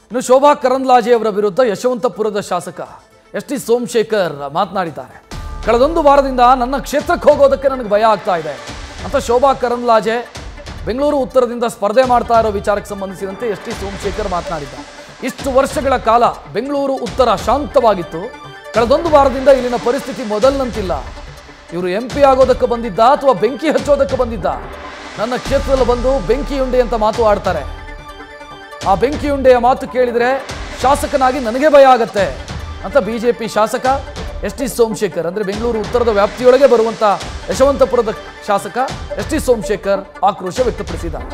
ಇನ್ನು ಶೋಭಾ ಕರಂದ್ಲಾಜೆ ಅವರ ವಿರುದ್ಧ ಯಶವಂತಪುರದ ಶಾಸಕ ಎಸ್ ಟಿ ಸೋಮಶೇಖರ್ ಮಾತನಾಡಿದ್ದಾರೆ ಕಳೆದೊಂದು ವಾರದಿಂದ ನನ್ನ ಕ್ಷೇತ್ರಕ್ಕೆ ಹೋಗೋದಕ್ಕೆ ನನಗೆ ಭಯ ಆಗ್ತಾ ಇದೆ ಅಂತ ಶೋಭಾ ಕರಂದ್ಲಾಜೆ ಬೆಂಗಳೂರು ಉತ್ತರದಿಂದ ಸ್ಪರ್ಧೆ ಮಾಡ್ತಾ ಇರೋ ವಿಚಾರಕ್ಕೆ ಸಂಬಂಧಿಸಿದಂತೆ ಎಸ್ ಟಿ ಸೋಮಶೇಖರ್ ಮಾತನಾಡಿದ್ದಾರೆ ಇಷ್ಟು ವರ್ಷಗಳ ಕಾಲ ಬೆಂಗಳೂರು ಉತ್ತರ ಶಾಂತವಾಗಿತ್ತು ಕಳೆದೊಂದು ವಾರದಿಂದ ಇಲ್ಲಿನ ಪರಿಸ್ಥಿತಿ ಮೊದಲಿನಂತಿಲ್ಲ ಇವರು ಎಂ ಪಿ ಆಗೋದಕ್ಕೆ ಬಂದಿದ್ದ ಅಥವಾ ಬೆಂಕಿ ಹಚ್ಚೋದಕ್ಕೆ ಬಂದಿದ್ದ ನನ್ನ ಕ್ಷೇತ್ರದಲ್ಲಿ ಬಂದು ಬೆಂಕಿ ಉಂಡೆ ಅಂತ ಮಾತು ಆಡ್ತಾರೆ ಆ ಬೆಂಕಿಯುಂಡೆಯ ಮಾತು ಕೇಳಿದರೆ ಶಾಸಕನಾಗಿ ನನಗೆ ಭಯ ಆಗತ್ತೆ ಅಂತ ಬಿಜೆಪಿ ಶಾಸಕ ಎಸ್ ಟಿ ಸೋಮಶೇಖರ್ ಅಂದ್ರೆ ಬೆಂಗಳೂರು ಉತ್ತರದ ವ್ಯಾಪ್ತಿಯೊಳಗೆ ಬರುವಂತ ಯಶವಂತಪುರದ ಶಾಸಕ ಎಸ್ ಟಿ ಸೋಮಶೇಖರ್ ಆಕ್ರೋಶ ವ್ಯಕ್ತಪಡಿಸಿದ್ದಾರೆ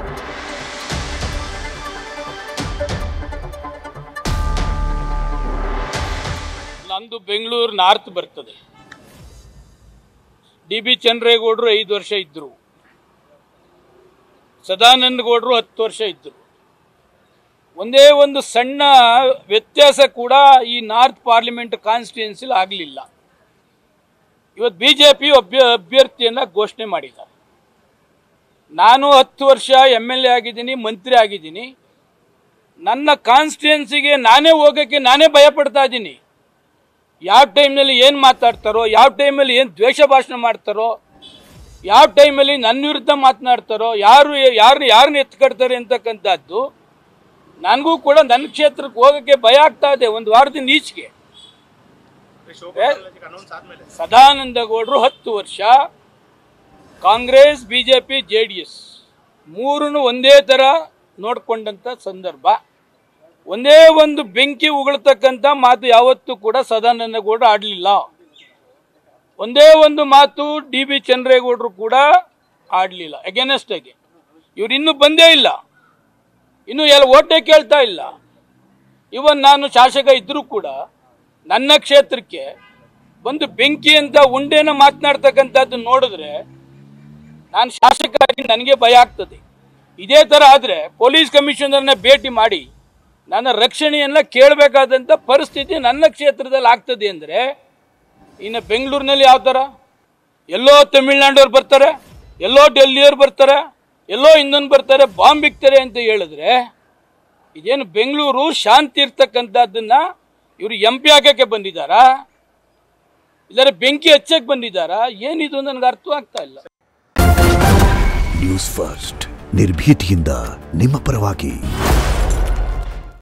ನಂದು ಬೆಂಗಳೂರು ನಾರ್ತ್ ಬರ್ತದೆ ಡಿ ಬಿ ಚಂದ್ರೇಗೌಡರು ಐದು ವರ್ಷ ಇದ್ದರು ಸದಾನಂದ ಗೌಡರು ಹತ್ತು ವರ್ಷ ಇದ್ದರು ಒಂದೇ ಒಂದು ಸಣ್ಣ ವ್ಯತ್ಯಾಸ ಕೂಡ ಈ ನಾರ್ತ್ ಪಾರ್ಲಿಮೆಂಟ್ ಕಾನ್ಸ್ಟಿಟ್ಯೂನ್ಸಿಲಿ ಆಗಲಿಲ್ಲ ಇವತ್ತು ಬಿ ಜೆ ಪಿ ಅಭ್ಯ ಅಭ್ಯರ್ಥಿಯನ್ನು ಘೋಷಣೆ ಮಾಡಿದ್ದಾರೆ ನಾನು ಹತ್ತು ವರ್ಷ ಎಮ್ ಎಲ್ ಎ ಆಗಿದ್ದೀನಿ ಮಂತ್ರಿ ಆಗಿದ್ದೀನಿ ನನ್ನ ಕಾನ್ಸ್ಟಿಟ್ಯೂನ್ಸಿಗೆ ನಾನೇ ಹೋಗೋಕ್ಕೆ ನಾನೇ ಭಯ ಪಡ್ತಾ ಇದ್ದೀನಿ ಯಾವ ಟೈಮ್ನಲ್ಲಿ ಏನು ಮಾತಾಡ್ತಾರೋ ಯಾವ ಟೈಮಲ್ಲಿ ಏನು ದ್ವೇಷ ಭಾಷಣ ಮಾಡ್ತಾರೋ ಯಾವ ಟೈಮಲ್ಲಿ ನನ್ನ ವಿರುದ್ಧ ಮಾತನಾಡ್ತಾರೋ ಯಾರು ಯಾರು ಯಾರನ್ನ ಎತ್ಕಡ್ತಾರೆ ಅಂತಕ್ಕಂಥದ್ದು ನನಗೂ ಕೂಡ ನನ್ನ ಕ್ಷೇತ್ರಕ್ಕೆ ಹೋಗೋಕ್ಕೆ ಭಯ ಆಗ್ತಾ ಇದೆ ಒಂದು ವಾರದಿಂದ ಈಚೆಗೆ ಏ, ಸದಾನಂದ ಗೌಡರು ಹತ್ತು ವರ್ಷ Congress BJP J D S ಮೂರನ್ನು ಒಂದೇ ಥರ ನೋಡ್ಕೊಂಡಂಥ ಸಂದರ್ಭ ಒಂದೇ ಒಂದು ಬೆಂಕಿ ಉಗುಳ್ತಕ್ಕಂಥ ಮಾತು ಯಾವತ್ತೂ ಕೂಡ ಸದಾನಂದ ಗೌಡರು ಆಡಲಿಲ್ಲ ಒಂದೇ ಒಂದು ಮಾತು ಡಿ ಬಿ ಚಂದ್ರೇಗೌಡರು ಕೂಡ ಆಡಲಿಲ್ಲ ಅಗೇನೆಸ್ಟ್ ಆಗಿ ಇವ್ರು ಇನ್ನೂ ಬಂದೇ ಇಲ್ಲ ಇನ್ನು ಎಲ್ಲ ಓಟೇ ಕೇಳ್ತಾ ಇಲ್ಲ ಇವನ್ ನಾನು ಶಾಸಕ ಇದ್ರೂ ಕೂಡ ನನ್ನ ಕ್ಷೇತ್ರಕ್ಕೆ ಒಂದು ಬೆಂಕಿ ಅಂತ ಉಂಡೆನ ಮಾತನಾಡ್ತಕ್ಕಂಥದ್ದು ನೋಡಿದ್ರೆ ನಾನು ಶಾಸಕ ಆಗಿ ನನಗೆ ಭಯ ಆಗ್ತದೆ ಇದೇ ಥರ ಆದರೆ ಪೊಲೀಸ್ ಕಮಿಷನರ್ನ ಭೇಟಿ ಮಾಡಿ ನನ್ನ ರಕ್ಷಣೆಯನ್ನ ಕೇಳಬೇಕಾದಂಥ ಪರಿಸ್ಥಿತಿ ನನ್ನ ಕ್ಷೇತ್ರದಲ್ಲಿ ಆಗ್ತದೆ ಅಂದರೆ ಇನ್ನು ಬೆಂಗಳೂರಿನಲ್ಲಿ ಯಾವ ಥರ ಎಲ್ಲೋ ತಮಿಳ್ನಾಡವ್ರು ಬರ್ತಾರೆ ಎಲ್ಲೋ ಡೆಲ್ಲಿಯವ್ರು ಬರ್ತಾರೆ ಎಲ್ಲೋ ಇನ್ನೊಂದು ಬರ್ತಾರೆ ಬಾಂಬ್ ಇಕ್ತಾರೆ ಅಂತ ಹೇಳಿದ್ರೆ ಇದೇನು ಬೆಂಗಳೂರು ಶಾಂತಿ ಇರ್ತಕ್ಕಂಥದ್ದನ್ನ ಇವರು ಎಂ ಪಿ ಆಗಕ್ಕೆ ಬಂದಿದ್ದಾರಾ ಇಲ್ಲರೆ ಬೆಂಕಿ ಹಚ್ಚಕ್ಕೆ ಬಂದಿದ್ದಾರಾ ಏನಿದು ನನಗೆ ಅರ್ಥವಾಗ್ತಾ ಇಲ್ಲ ನ್ಯೂಸ್ ಫಸ್ಟ್ ನಿರ್ಭೀತಿಯಿಂದ ನಿಮ್ಮ ಪರವಾಗಿ